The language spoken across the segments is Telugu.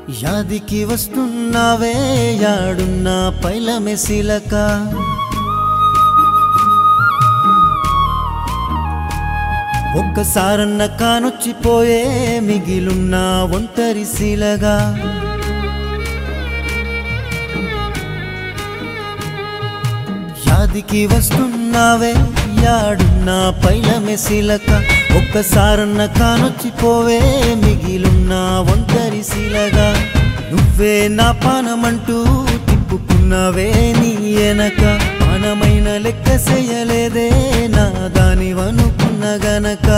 యాదికి వస్తున్నావే యాడున్నా పైల మెసిలక ఒక్కసారన్న కానొచ్చిపోయే మిగిలున్న ఒంటరి శీలగా యాదికి వస్తున్నావే యాడున్నా పైల మెసిలక ఒక్కసారన్న కానొచ్చిపోవే మిగిలున్న ఒంటరి శీలగా నువ్వే నా పానమంటూ తిప్పుకున్నావే నీ ఎనక పానమైన లెక్క చేయలేదే నా దానివనుకున్న గనక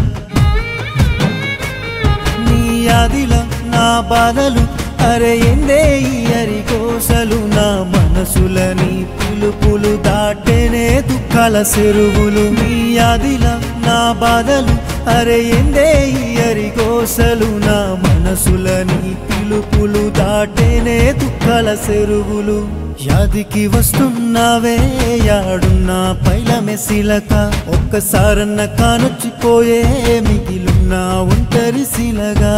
నీ ఆదిల నా బాధలు అరే ఎందే ఈ అరికోసలు నా మనసులని పిలుపులు దాటేనే దుఃఖాల చెరువులు నీ ఆదిల నా బాధలు అరే ఎందే ఈ అరికోసలు నా మనసులని పిలుపులు దాటేనే దుఃఖాల చెరువులు యాదికి వస్తున్నావే యాడున్నా పైల మెసిలక ఒక్కసారన్న కానొచ్చిపోయే మిగిలున్న ఒంటరి శిలగా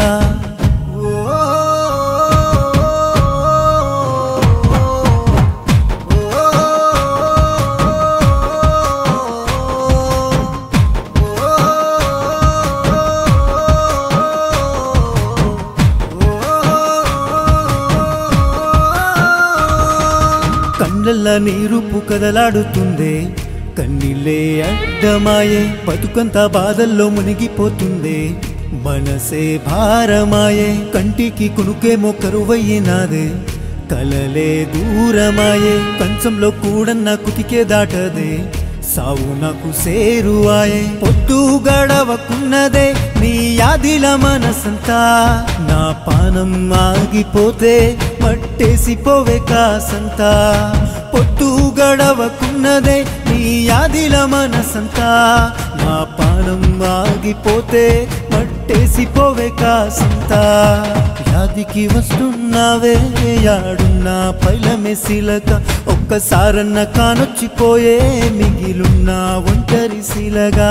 కళ్ళల్ల నీరుపు కదలాడుతుందే కన్నీళ్ళే అడ్డమాయే బతుకంతా బాధల్లో మునిగిపోతుందే మనసే భారమాయే కంటికి కునుకేమో కరువయ్యినాదే కలలే దూరమాయే కంచంలో కూడన్న కుతికే దాటదే సావు నాకు సేరువాయే పొద్దు గడవకున్నదే నీ యాదిల మనసంతా నా పానం ఆగిపోతే పట్టేసిపోవే కాసంతా పొద్దు గడవకున్నదే నీ యాదిల మనసంతా నా పానం ఆగిపోతే పట్టేసిపోవే కాసంతా యాదికి వస్తున్నావే యాడున్నా పైల మెసిలక ఒక్కసారన్న కానొచ్చిపోయే మిగిలున్న ఒంటరి శిలగా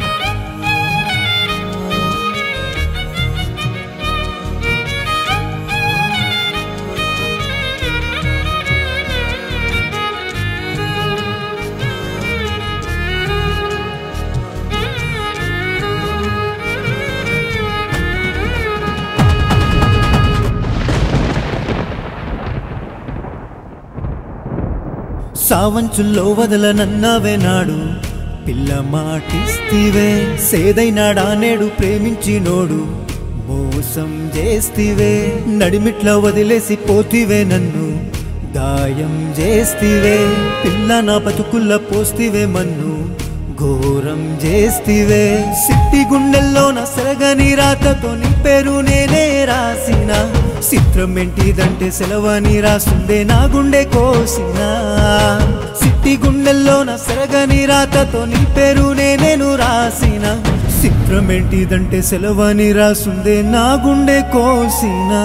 సావంచుల్లో వదలనన్నవే నాడు పిల్ల మాటిస్తివే సేదైనాడా నేడు ప్రేమించినోడు మోసం చేస్తివే నడిమిట్ల వదిలేసి పోతివే నన్ను గాయం చేస్తివే పిల్ల నా బతుకుల్ల పోస్తివే మన్ను ఘోరం చేస్తివే సిట్టి గుండెల్లో నా సెలగని రాతతో నీ పేరు నేనే రాసిన చిత్రం ఏంటిదంటే సెలవని రాసుందే నా గుండె కోసిన సిట్టి గుండెల్లో నా సెలగని రాతతో నీ పేరు నేనేను రాసిన చిత్రం ఏంటిదంటే సెలవని రాసుందే నా గుండె కోసినా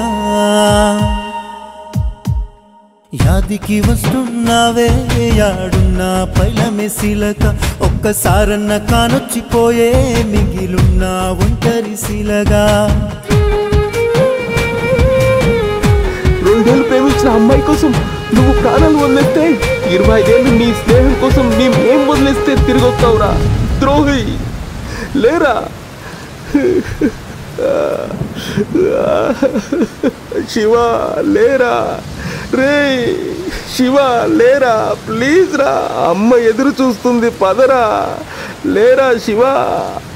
యాదికి వస్తున్నావే యాడున్నా పైల మెసిలక ఒక్కసారన్న కానొచ్చిపోయే మిగిలున్న ఒంటరి శిలగా రెండేళ్ళు ప్రేమించిన అమ్మాయి కోసం నువ్వు ప్రాణాలు వదిలేస్తే ఇరవై ఐదేళ్ళు నీ స్నేహం కోసం మేమేం వదిలేస్తే తిరిగి వస్తావురా ద్రోహి లేరా శివ లేరా రే శివ లేరా ప్లీజ్ రా అమ్మ ఎదురు చూస్తుంది పదరా లేరా శివ